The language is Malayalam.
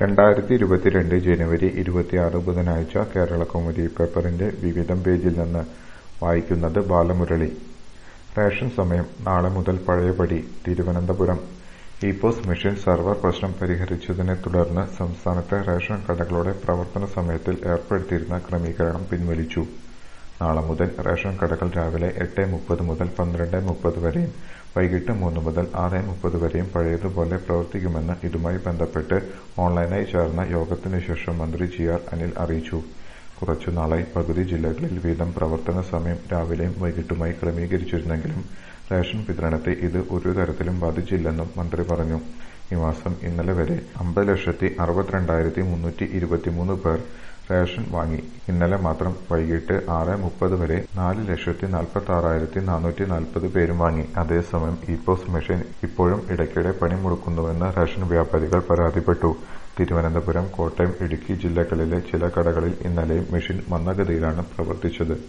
രണ്ടായിരത്തി ഇരുപത്തിരണ്ട് ജനുവരി ഇരുപത്തിയാറ് ബുധനാഴ്ച കേരളകൗമുദി പേപ്പറിന്റെ വിവിധം പേജിൽ നിന്ന് വായിക്കുന്നത് ബാലമുരളി റേഷൻ സമയം നാളെ മുതൽ പഴയപടി തിരുവനന്തപുരം ഇപോസ് മെഷീൻ സെർവർ പ്രശ്നം പരിഹരിച്ചതിനെ തുടർന്ന് സംസ്ഥാനത്തെ റേഷൻ കടകളുടെ പ്രവർത്തന സമയത്തിൽ ഏർപ്പെടുത്തിയിരുന്ന ക്രമീകരണം പിൻവലിച്ചു നാളെ മുതൽ റേഷൻ കടകൾ രാവിലെ എട്ട് മുപ്പത് മുതൽ പന്ത്രണ്ട് മുപ്പത് വരെയും വൈകിട്ട് മൂന്ന് മുതൽ ആറ് മുപ്പത് വരെയും പഴയതുപോലെ പ്രവർത്തിക്കുമെന്ന് ഇതുമായി ബന്ധപ്പെട്ട് ഓൺലൈനായി ചേർന്ന യോഗത്തിനുശേഷം മന്ത്രി ജി ആർ അനിൽ അറിയിച്ചു കുറച്ചുനാളായി പകുതി ജില്ലകളിൽ വീതം പ്രവർത്തന സമയം രാവിലെയും വൈകിട്ടുമായി ക്രമീകരിച്ചിരുന്നെങ്കിലും റേഷൻ വിതരണത്തെ ഇത് ഒരു തരത്തിലും ബാധിച്ചില്ലെന്നും മന്ത്രി പറഞ്ഞു ഈ മാസം ഇന്നലെ വരെ അമ്പത് ലക്ഷത്തി അറുപത്തിരണ്ടായിരത്തി മുന്നൂറ്റി ഇരുപത്തിമൂന്ന് പേർ റേഷൻ വാങ്ങി ഇന്നലെ മാത്രം വൈകിട്ട് ആറ് മുപ്പത് വരെ നാല് ലക്ഷത്തി നാൽപ്പത്തി ആറായിരത്തി നാനൂറ്റി നാൽപ്പത് പേരും വാങ്ങി അതേസമയം ഇപോസ് മെഷീൻ ഇപ്പോഴും ഇടയ്ക്കിടെ പണിമുടക്കുന്നുവെന്ന് റേഷൻ വ്യാപാരികൾ പരാതിപ്പെട്ടു തിരുവനന്തപുരം കോട്ടയം ഇടുക്കി ജില്ലകളിലെ ചില കടകളിൽ ഇന്നലെയും മെഷീൻ മന്ദഗതിയിലാണ് പ്രവർത്തിച്ചത്